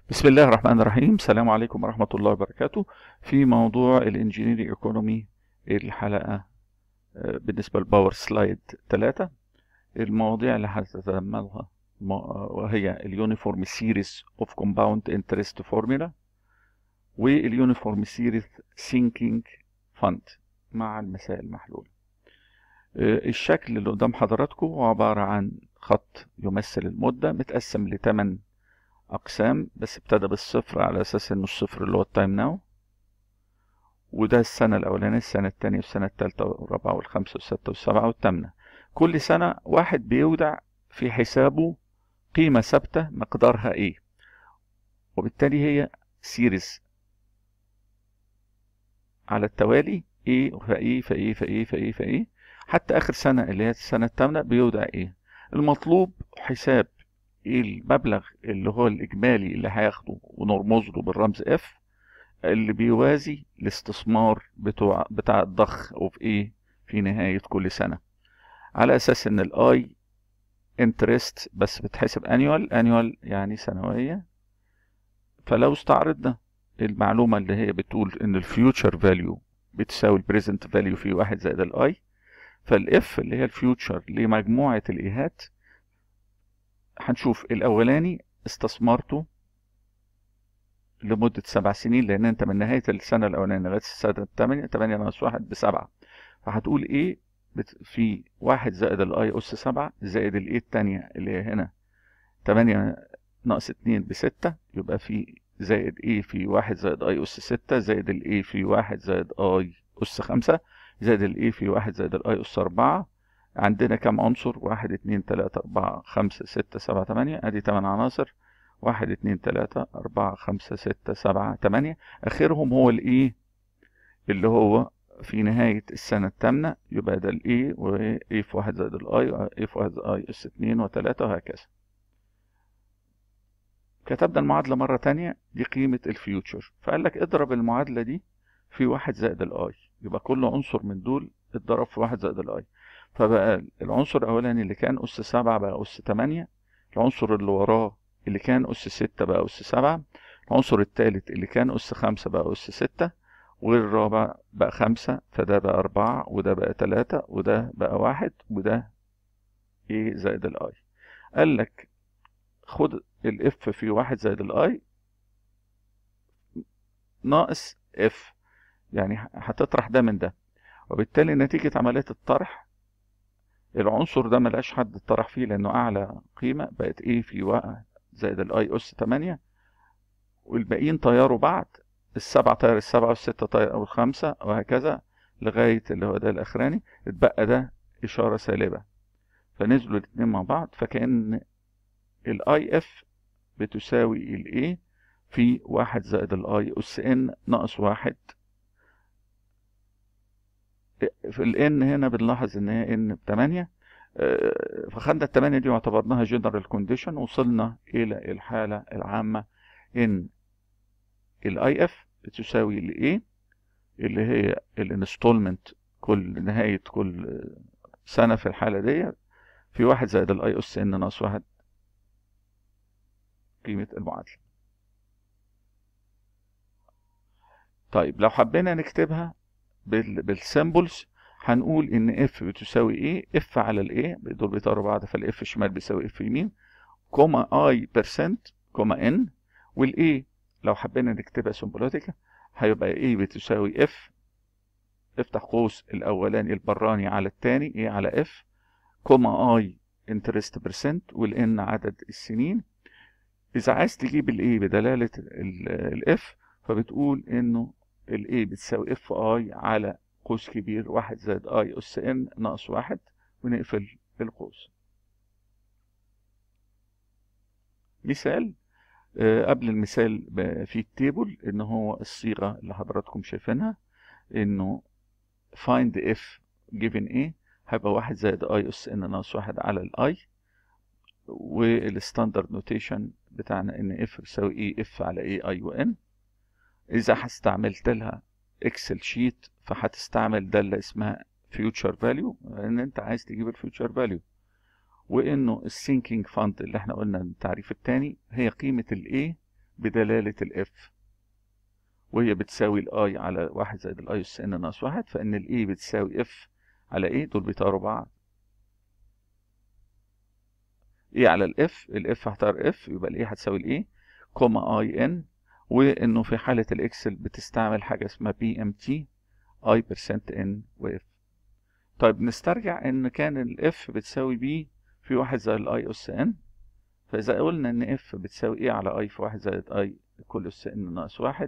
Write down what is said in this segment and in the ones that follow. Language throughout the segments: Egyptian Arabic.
بسم الله الرحمن الرحيم السلام عليكم ورحمة الله وبركاته في موضوع الانجينيري ايكونومي الحلقة آه، بالنسبة للباور سلايد 3 المواضيع اللي هتتملها وهي اليونيفورم سيريز اوف كومباوند انترست فورمولا واليونيفورم سيريز سينكينج فاند مع المسائل المحلولة آه، الشكل اللي قدام حضراتكم هو عبارة عن خط يمثل المدة متقسم لثمان أقسام بس ابتدى بالصفر على أساس إنه الصفر اللي هو التايم ناو وده السنة الأولانية السنة التانية والسنة التالتة والرابعة والخامسة والستة والسابعة والثامنة كل سنة واحد بيودع في حسابه قيمة ثابتة مقدارها إيه وبالتالي هي سيريز على التوالي إيه فإيه فإيه فإيه فإيه فإيه حتى آخر سنة اللي هي السنة الثامنة بيودع إيه المطلوب حساب المبلغ اللي هو الإجمالي اللي هياخده ونرمز له بالرمز F اللي بيوازي الاستثمار بتوع بتاع الضخ وفي إيه في نهاية كل سنة على أساس إن الآي انترست بس بتحسب annual annual يعني سنوية فلو استعرضنا المعلومة اللي هي بتقول إن الفيوتشر فاليو بتساوي البريزنت فاليو في واحد زائد الآي فالاف اللي هي الفيوتشر لمجموعة الإيهات هنشوف الأولاني استثمرته لمدة سبع سنين لأن أنت من نهاية السنة الأولانية لغاية السنة الثامنة تمانية ناقص واحد بسبعة فهتقول إيه في واحد زائد الأي أس سبعة زائد الإيه التانية اللي هي هنا تمانية ناقص اتنين بستة يبقى في زائد إيه في واحد زائد أي أس ستة زائد الإيه في واحد زائد أي أس خمسة زائد الإيه في واحد زائد الأي أس أربعة عندنا كم عنصر واحد اتنين تلاتة أربعة خمسة ستة سبعة تمانية أدي تمن عناصر واحد اتنين تلاتة أربعة خمسة ستة سبعة تمانية آخرهم هو الإيه اللي هو في نهاية السنة الثامنة يبقى ده الإيه وإيه في واحد زائد الأي إيه في واحد زائد أي أس اتنين وتلاتة وهكذا كتبنا المعادلة مرة تانية دي قيمة الفيوتشر فقال لك اضرب المعادلة دي في واحد زائد الأي يبقى كل عنصر من دول اتضرب في واحد زائد الأي فبقى العنصر الأولاني اللي كان أس سبعة بقى أس تمانية العنصر اللي وراه اللي كان أس ستة بقى أس سبعة العنصر التالت اللي كان أس خمسة بقى أس ستة والرابع بقى خمسة فده بقى أربعة وده بقى تلاتة وده بقى واحد وده إيه زائد الآي قال لك خد الإف في واحد زائد الآي ناقص إف يعني هتطرح ده من ده وبالتالي نتيجة عملية الطرح العنصر ده ملقاش حد اتطرح فيه لأنه أعلى قيمة بقت إيه في واحد زائد الآي أس تمانية والباقيين طيروا بعد السبعة طير السبعة والستة طير الخمسة وهكذا لغاية اللي هو ده الأخراني اتبقى ده إشارة سالبة فنزلوا الاتنين مع بعض فكأن الاي اف بتساوي الاي في واحد زائد الاي اس ان ناقص واحد في الان هنا بنلاحظ ان هي ان بتمانية فخدنا التمانية دي واعتبرناها جنرال كونديشن وصلنا الى الحالة العامة ان الاي اف بتساوي الاي اللي هي الانستولمنت كل نهاية كل سنة في الحالة دي في واحد زائد الاي اس ان ناقص واحد قيمة المعادلة طيب لو حبينا نكتبها بالسيمبلز هنقول ان اف بتساوي ايه اف على الايه دول بيطاروا بعض فالاف شمال بيساوي اف يمين كوما اي بيرسنت كوما ان والاي لو حبينا نكتبها سيمبولوتيكا هيبقى ايه بتساوي اف افتح قوس الاولاني البراني على الثاني ايه على اف كوما اي انترست بيرسنت والان عدد السنين اذا عايز تجيب الايه بدلاله الاف فبتقول انه الاي بتساوي اف اي على قوس كبير واحد زائد اي اس ان ناقص واحد ونقفل القوس مثال آه قبل المثال في التيبل ان هو الصيغة اللي حضراتكم شايفينها انه find if given a هيبقى واحد زائد اي اس ان ناقص واحد على الاي والستاندرد نوتيشن بتاعنا ان اف بيساوي اي اف على اي اي وان اذا استعملت لها اكسل شيت فهتستعمل دالة اسمها فيوتشر فاليو لان انت عايز تجيب الفيوتشر فاليو وانه السينكينج فاند اللي احنا قلنا التعريف الثاني هي قيمة الاي بدلالة الاف وهي بتساوي الاي على واحد زائد الاي اس ان ناقص واحد فان الاي بتساوي اف على ايه دول بيطاروا بعض ايه على الاف الاف هختار اف يبقى الايه هتساوي الايه كوما اي ان وانه في حالة الاكسل بتستعمل حاجة اسمها بي ام تي اي برسنت ان واف طيب نسترجع ان كان الاف بتساوي بي في واحد زائد الاي اس ان فاذا قلنا ان اف بتساوي ايه على اي في واحد زائد اي كل اس ان ناقص واحد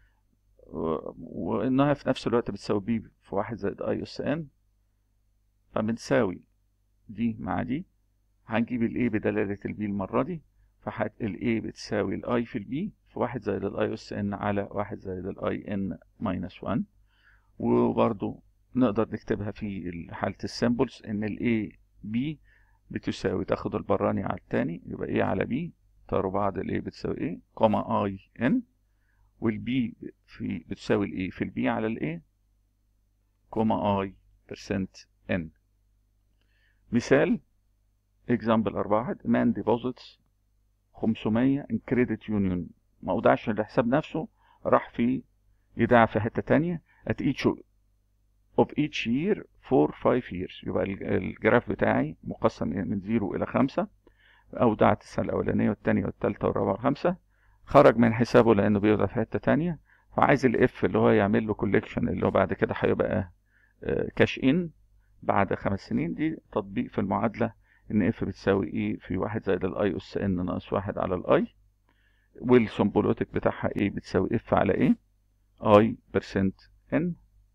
وانها في نفس الوقت بتساوي بي في واحد زائد اي اس ان فبنساوي دي مع دي هنجيب الاي بدلالة البي المرة دي فحت الاي بتساوي الاي في البي في واحد زائد الاي اس ان على واحد زائد الاي ان ماينس 1 وبرضو نقدر نكتبها في حالة السيمبلز ان الاي بي بتساوي تاخد البراني على التاني يبقى ايه على بي طاروا بعض الايه بتساوي ايه كوما اي ان والبي في بتساوي الايه في البي على الايه كوما اي برسنت ان مثال اكزامبل أربعة مان ديبوزيتس 500 ان كريدت يونيون ما اودعش الحساب نفسه راح في يدعى في حتة تانية at each of each year for 5 years يبقى الجراف بتاعي مقسم من 0 إلى 5 أودعت السنة الأولانية والتانية والتالتة والرابعة والخامسة خرج من حسابه لأنه بيودع في حتة تانية فعايز الاف اللي هو يعمل له كوليكشن اللي هو بعد كده هيبقى كاش ان بعد خمس سنين دي تطبيق في المعادلة ان اف بتساوي ايه في واحد زائد الاي اس ان ناقص واحد على الاي والسمبولوتك بتاعها ايه بتساوي اف على ايه اي برسنت ان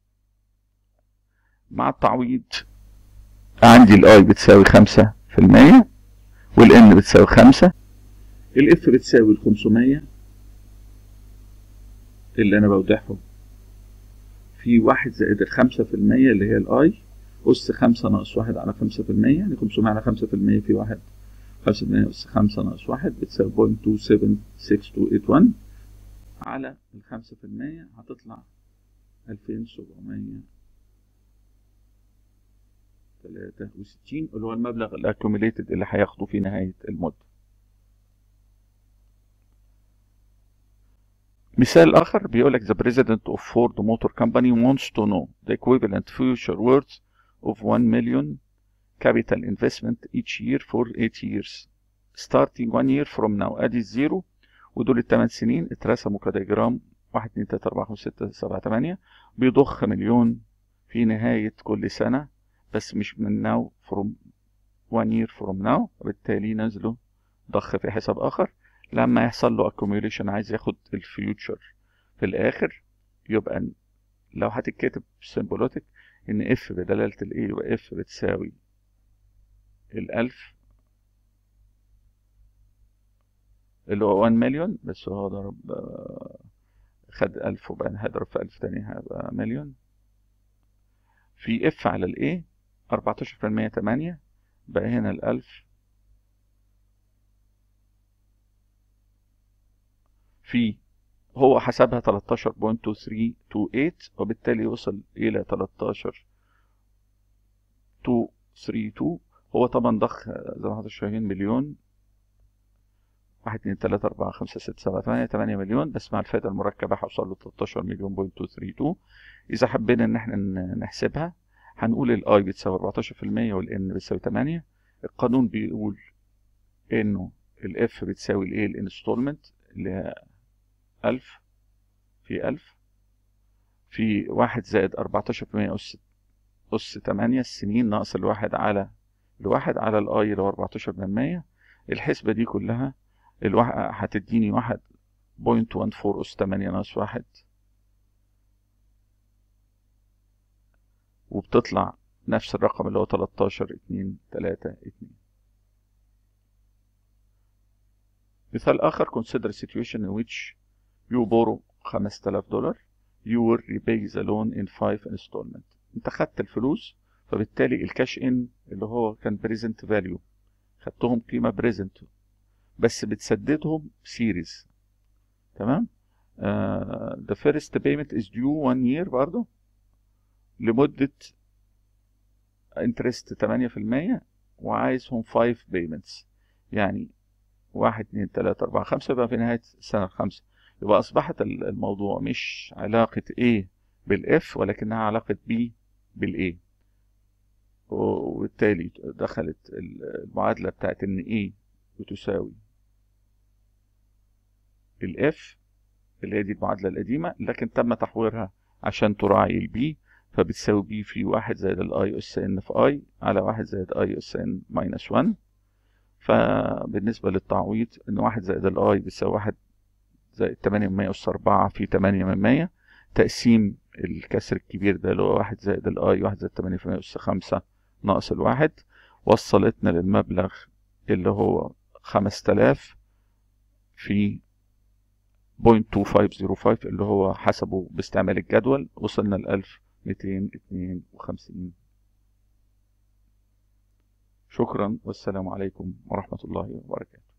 مع التعويض عندي الاي بتساوي خمسة في المية والان بتساوي خمسة الاف بتساوي الخمسمية اللي انا بودعهم في واحد زائد الخمسة في المية اللي هي الاي أس خمسة ناقص واحد على خمسة في المية يعني خمسمية على خمسة في المية في واحد خمسة في المية أس خمسة ناقص واحد بتساوي بوينت تو سفن سكس تو ايت ون على الخمسة في المية هتطلع ألفين سبعمية تلاتة وستين اللي هو المبلغ الأكيوميليتد اللي هياخده في نهاية المدة مثال آخر بيقول لك the president of Ford Motor Company wants to know the equivalent future worth of 1 million capital investment each year for 8 years starting one year from now ادي الزيرو ودول الثمان سنين اترسموا كدياجرام 1 2 3 4 5 6 7 8 بيضخ مليون في نهاية كل سنة بس مش من now from one year from now وبالتالي نزلوا ضخ في حساب آخر لما يحصل له accumulation عايز ياخد الفيوتشر في الآخر يبقى لو هتتكتب سيمبولوتك إن اف بدلالة الايه يبقى اف بتساوي الألف اللي هو 1 مليون بس هو ضرب خد ألف وبعدين هيضرب في ألف تاني هيبقى مليون في اف على الايه 14% 8 بقى هنا الألف في هو حسبها 13.2328 وبالتالي وصل إلى 13.232 هو طبعا ضخ زي ما حضرتك شايفين مليون واحد اتنين تلاتة أربعة خمسة ستة سبعة تمانية تمانية مليون بس مع الفائدة المركبة هوصل له 13 مليون بوينت تو ثري تو إذا حبينا إن احنا نحسبها هنقول الأي بتساوي 14% والإن بتساوي 8 القانون بيقول إنه الإف بتساوي الإيه الانستولمنت اللي هي 1000 في 1000 في واحد زائد 14% أس أس 8 السنين ناقص الواحد على الواحد على الآي اللي هو 14% الحسبة دي كلها الواحد هتديني واحد بوينت وان فور أس 8 ناقص واحد وبتطلع نفس الرقم اللي هو 13 2 3 2 مثال آخر consider a situation in which you borrow 5000 دولار you will repay the loan in 5 installment انت خدت الفلوس فبالتالي الكاش ان اللي هو كان بريزنت فاليو خدتهم قيمة بريزنت بس بتسددهم سيريز تمام uh, the first payment is due one year برضو لمدة انترست 8% وعايزهم 5 payments يعني واحد اتنين تلاتة أربعة خمسة يبقى في نهاية السنة الخامسة يبقى أصبحت الموضوع مش علاقة A بالإف ولكنها علاقة B بالA وبالتالي دخلت المعادلة بتاعت إن A بتساوي الإف اللي هي دي المعادلة القديمة لكن تم تحويرها عشان تراعي البي فبتساوي بي في واحد زائد الاي اس ان في اي على واحد زائد اي اس ان ماينس 1 فبالنسبة للتعويض ان واحد زائد الاي بتساوي واحد زائد تمانية من مية أس أربعة في تمانية من مية تقسيم الكسر الكبير ده اللي هو واحد زائد الاي واحد زائد تمانية في مية أس خمسة ناقص الواحد وصلتنا للمبلغ اللي هو خمس تلاف في 0.2505 اللي هو حسبه باستعمال الجدول وصلنا ل 1252 شكرا والسلام عليكم ورحمة الله وبركاته